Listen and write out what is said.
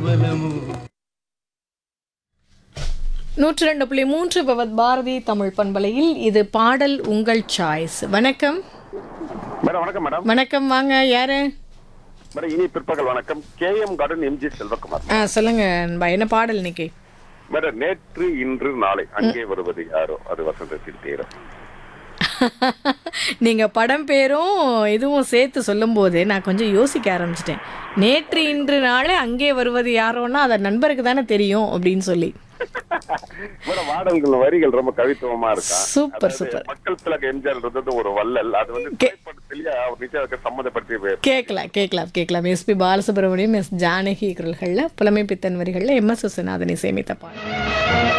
பலமோ நூற்றி ரெண்டு புள்ளி மூன்று பவத் பாரதி தமிழ் பண்பலையில் இது பாடல் உங்கள் சாய்ஸ் வணக்கம் மேடம் வணக்கம் மேடம் வணக்கம் வாங்க யாரு மேடம் இனி பிற்பகல் வணக்கம் K M garden MG Selvakumar ஆ சொல்லுங்க அன்பா, என்ன பாடல் இன்னைக்கு மேடம் நேற்று இன்று நாளை அங்கே வருவது யாரோ அது வசந்தத்தில் தீரம் நீங்க படம் பேரும் இதுவும் சேர்த்து சொல்லும்போது நான் கொஞ்சம் யோசிக்க ஆரம்பிச்சிட்டேன் நேற்று இன்று நாளே அங்கே வருவது யாரோன்னா அதை நண்பருக்கு தானே தெரியும் அப்படின்னு சொல்லி மேடம் வாடல்கள் வரிகள் ரொம்ப கவித்துவமா இருக்கா சூப்பர், அதாவது சூப்பர். மக்கள் திலக எம்ஜிஆர் இருந்தது ஒரு வள்ளல் அது வந்து திரைப்படத்திலேயே அவர் நிச்சயம் சம்மந்தப்படுத்தி கேட்கலாம் கேட்கலாம் கேட்கலாம் எஸ்பி பாலசுப்ரமணியம் எஸ் ஜானகி குரல்களில் புலமை பித்தன் வரிகளில் எம் எஸ் விஸ்வநாதன் இசையமைத்த பாடல்